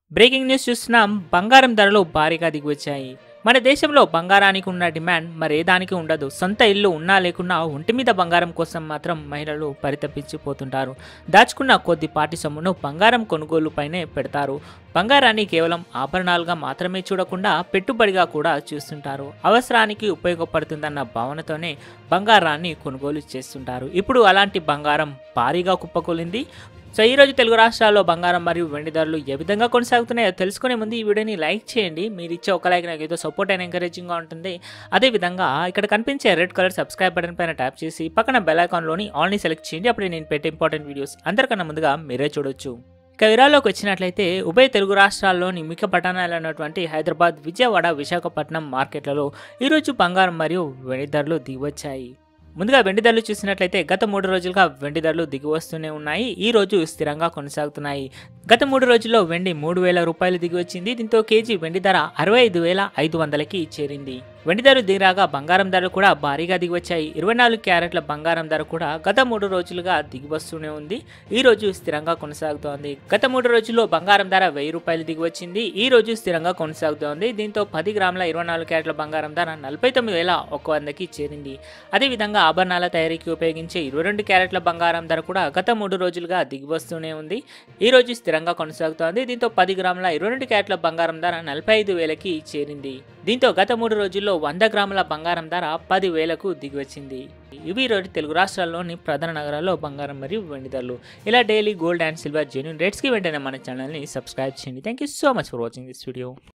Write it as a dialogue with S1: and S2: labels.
S1: breaking news చూస్తున్నాం బంగారం ధరలు భారీగా దిగివచ్చాయి మన దేశంలో బంగారానికి ఉన్న డిమాండ్ మరే దానికి ఉండదు సొంత ఇల్లు ఉన్నా లేకున్నా ఒంటి మీద బంగారం కోసం మాత్రం మహిళలు పరితపించిపోతుంటారు దాచుకున్న కొద్దిపాటి సొమ్మును బంగారం కొనుగోలుపైనే పెడతారు బంగారాన్ని కేవలం ఆభరణాలుగా మాత్రమే చూడకుండా పెట్టుబడిగా కూడా చూస్తుంటారు అవసరానికి ఉపయోగపడుతుందన్న భావనతోనే బంగారాన్ని కొనుగోలు చేస్తుంటారు ఇప్పుడు అలాంటి బంగారం భారీగా కుప్పకూలింది సో ఈ రోజు తెలుగు రాష్ట్రాల్లో బంగారం మరియు వెండి ధరలు ఏ విధంగా కొనసాగుతున్నాయో తెలుసుకునే ముందు ఈ వీడియోని లైక్ చేయండి మీరు ఇచ్చే ఒక లైక్ నాకు ఏదో సపోర్ట్ అండ్ ఎంకరేజింగ్గా ఉంటుంది అదేవిధంగా ఇక్కడ కనిపించే రెడ్ కలర్ సబ్స్క్రైబ్ బటన్ పైన ట్యాప్ చేసి పక్కన బెల్ ఐకాన్లోని ఆల్ని సెలెక్ట్ చేయండి అప్పుడు నేను పెట్టే ఇంపార్టెంట్ వీడియోస్ అందరికన్నా ముందుగా మీరే చూడొచ్చు ఇక వివరాల్లోకి వచ్చినట్లయితే ఉభయ తెలుగు రాష్ట్రాల్లోని ముఖ్య పట్టణాలైనటువంటి హైదరాబాద్ విజయవాడ విశాఖపట్నం మార్కెట్లలో ఈరోజు బంగారం మరియు వెండి ధరలు దిగివచ్చాయి ముందుగా వెండి ధరలు చూసినట్లయితే గత మూడు రోజులుగా వెండి ధరలు దిగి వస్తూనే ఉన్నాయి ఈ రోజు స్థిరంగా కొనసాగుతున్నాయి గత మూడు రోజుల్లో వెండి మూడు వేల రూపాయలు దిగి వచ్చింది దీంతో కేజీ వెండి ధర అరవై ఐదు వేల ఐదు వందలకి చేరింది వెండి ధరలు దిగిరాగా బంగారం ధరలు కూడా భారీగా దిగి వచ్చాయి ఇరవై నాలుగు క్యారెట్ల బంగారం ధర కూడా గత మూడు రోజులుగా దిగి వస్తూనే ఉంది ఈ రోజు స్థిరంగా కొనసాగుతోంది గత మూడు రోజుల్లో బంగారం ధర వెయ్యి రూపాయలు దిగి వచ్చింది ఈ రోజు స్థిరంగా కొనసాగుతోంది దీంతో పది గ్రాముల ఇరవై నాలుగు క్యారెట్ల బంగారం ధర నలభై తొమ్మిది వేల ఒక వందకి చేరింది అదేవిధంగా ఆభరణాల తయారీకి ఉపయోగించే ఇరవై రెండు క్యారెట్ల బంగారం ధర కూడా గత మూడు రోజులుగా దిగి వస్తూనే ఉంది ఈ రోజు స్థిరంగా కొనసాగుతోంది దీంతో పది గ్రాముల ఇరవై రెండు క్యారెట్ల బంగారం ధర నలభై ఐదు వేలకి చేరింది దీంతో గత మూడు రోజుల్లో వంద గ్రాముల బంగారం ధర పది వేలకు దిగివచ్చింది ఇవి ఈ రోజు తెలుగు రాష్ట్రాల్లోని ప్రధాన నగరాల్లో బంగారం మరియు వెండి ధరలు ఇలా daily gold and silver genuine రేట్స్కి వెంటనే మన ఛానల్ని సబ్స్క్రైబ్ చేయండి thank you so much for watching this video